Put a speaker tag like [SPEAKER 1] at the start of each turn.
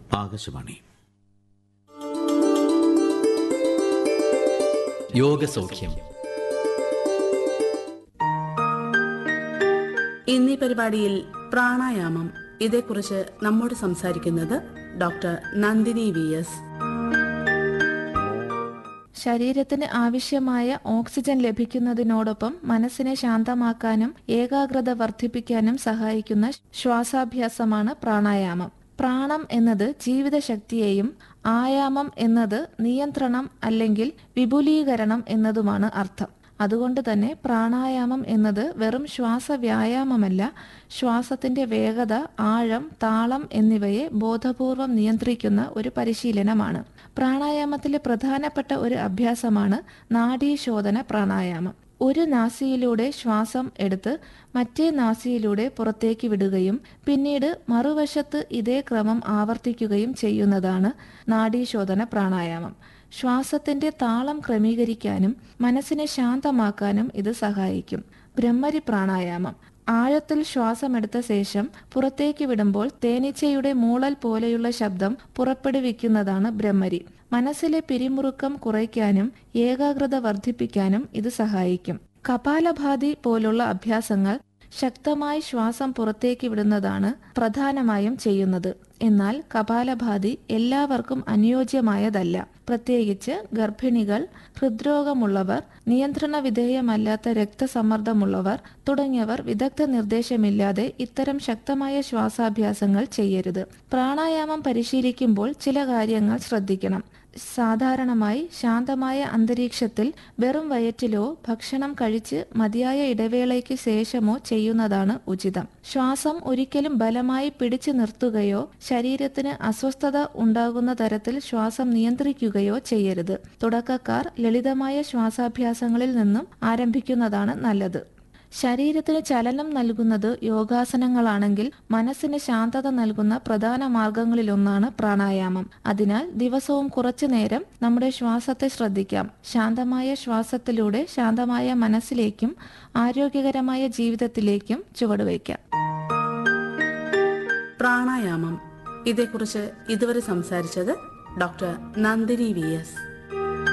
[SPEAKER 1] ആകാശവാണി
[SPEAKER 2] യോഗസൗഖ്യം
[SPEAKER 3] ഇന്നീ പരിപാടിയിൽ പ്രാണായാമം ഇതേക്കുറിച്ച് നമ്മോട് സംസാരിക്കുന്നത് ഡോക്ടർ നന്ദിനി വി എസ്
[SPEAKER 4] ശരീരത്തിന് ആവശ്യമായ ഓക്സിജൻ ലഭിക്കുന്നതിനോടൊപ്പം മനസ്സിനെ ശാന്തമാക്കാനും ഏകാഗ്രത വർദ്ധിപ്പിക്കാനും സഹായിക്കുന്ന ശ്വാസാഭ്യാസമാണ് പ്രാണായാമം പ്രാണം എന്നത് ജീവിതശക്തിയെയും ആയാമം എന്നത് നിയന്ത്രണം അല്ലെങ്കിൽ വിപുലീകരണം എന്നതുമാണ് അർത്ഥം അതുകൊണ്ട് തന്നെ പ്രാണായാമം എന്നത് വെറും ശ്വാസ വ്യായാമമല്ല ശ്വാസത്തിന്റെ വേഗത ആഴം താളം എന്നിവയെ ബോധപൂർവം നിയന്ത്രിക്കുന്ന ഒരു പരിശീലനമാണ് പ്രാണായാമത്തിലെ പ്രധാനപ്പെട്ട ഒരു അഭ്യാസമാണ് നാഡീശോധന പ്രാണായാമം ഒരു നാസിയിലൂടെ ശ്വാസം എടുത്ത് മറ്റേ നാസിയിലൂടെ പുറത്തേക്ക് വിടുകയും പിന്നീട് മറുവശത്ത് ഇതേ ക്രമം ആവർത്തിക്കുകയും ചെയ്യുന്നതാണ് നാഡീശോധന പ്രാണായാമം ശ്വാസത്തിന്റെ താളം ക്രമീകരിക്കാനും മനസ്സിനെ ശാന്തമാക്കാനും ഇത് സഹായിക്കും ബ്രഹ്മരി പ്രാണായാമം ആഴത്തിൽ ശ്വാസമെടുത്ത ശേഷം പുറത്തേക്ക് വിടുമ്പോൾ തേനീച്ചയുടെ മൂളൽ പോലെയുള്ള ശബ്ദം പുറപ്പെടുവിക്കുന്നതാണ് ബ്രഹ്മരി മനസ്സിലെ പിരിമുറുക്കം കുറയ്ക്കാനും ഏകാഗ്രത വർദ്ധിപ്പിക്കാനും ഇത് സഹായിക്കും കപാലഭാതി പോലുള്ള അഭ്യാസങ്ങൾ ശക്തമായി ശ്വാസം പുറത്തേക്ക് വിടുന്നതാണ് പ്രധാനമായും ചെയ്യുന്നത് എന്നാൽ കപാലഭാതി എല്ലാവർക്കും അനുയോജ്യമായതല്ല പ്രത്യേകിച്ച് ഗർഭിണികൾ ഹൃദ്രോഗമുള്ളവർ നിയന്ത്രണ വിധേയമല്ലാത്ത രക്തസമ്മർദ്ദമുള്ളവർ തുടങ്ങിയവർ വിദഗ്ധ നിർദ്ദേശമില്ലാതെ ഇത്തരം ശക്തമായ ശ്വാസാഭ്യാസങ്ങൾ ചെയ്യരുത് പ്രാണായാമം പരിശീലിക്കുമ്പോൾ ചില കാര്യങ്ങൾ ശ്രദ്ധിക്കണം സാധാരണമായി ശാന്തമായ അന്തരീക്ഷത്തിൽ വെറും വയറ്റിലോ ഭക്ഷണം കഴിച്ച് മതിയായ ഇടവേളയ്ക്ക് ശേഷമോ ചെയ്യുന്നതാണ് ഉചിതം ശ്വാസം ഒരിക്കലും ബലമായി പിടിച്ചു നിർത്തുകയോ ശരീരത്തിന് അസ്വസ്ഥത ഉണ്ടാകുന്ന തരത്തിൽ ശ്വാസം നിയന്ത്രിക്കുകയോ ചെയ്യരുത് തുടക്കക്കാർ ലളിതമായ ശ്വാസാഭ്യാസങ്ങളിൽ നിന്നും ആരംഭിക്കുന്നതാണ് നല്ലത് ശരീരത്തിന് ചലനം നൽകുന്നത് യോഗാസനങ്ങളാണെങ്കിൽ മനസ്സിന് ശാന്തത നൽകുന്ന പ്രധാന മാർഗങ്ങളിലൊന്നാണ് പ്രാണായാമം അതിനാൽ ദിവസവും കുറച്ചു നേരം നമ്മുടെ ശ്വാസത്തെ ശ്രദ്ധിക്കാം ശാന്തമായ ശ്വാസത്തിലൂടെ ശാന്തമായ മനസ്സിലേക്കും ആരോഗ്യകരമായ ജീവിതത്തിലേക്കും ചുവടുവയ്ക്കാം
[SPEAKER 3] പ്രാണായാമം ഇതേക്കുറിച്ച് ഇതുവരെ സംസാരിച്ചത് ഡോക്ടർ നന്ദിനി വി എസ്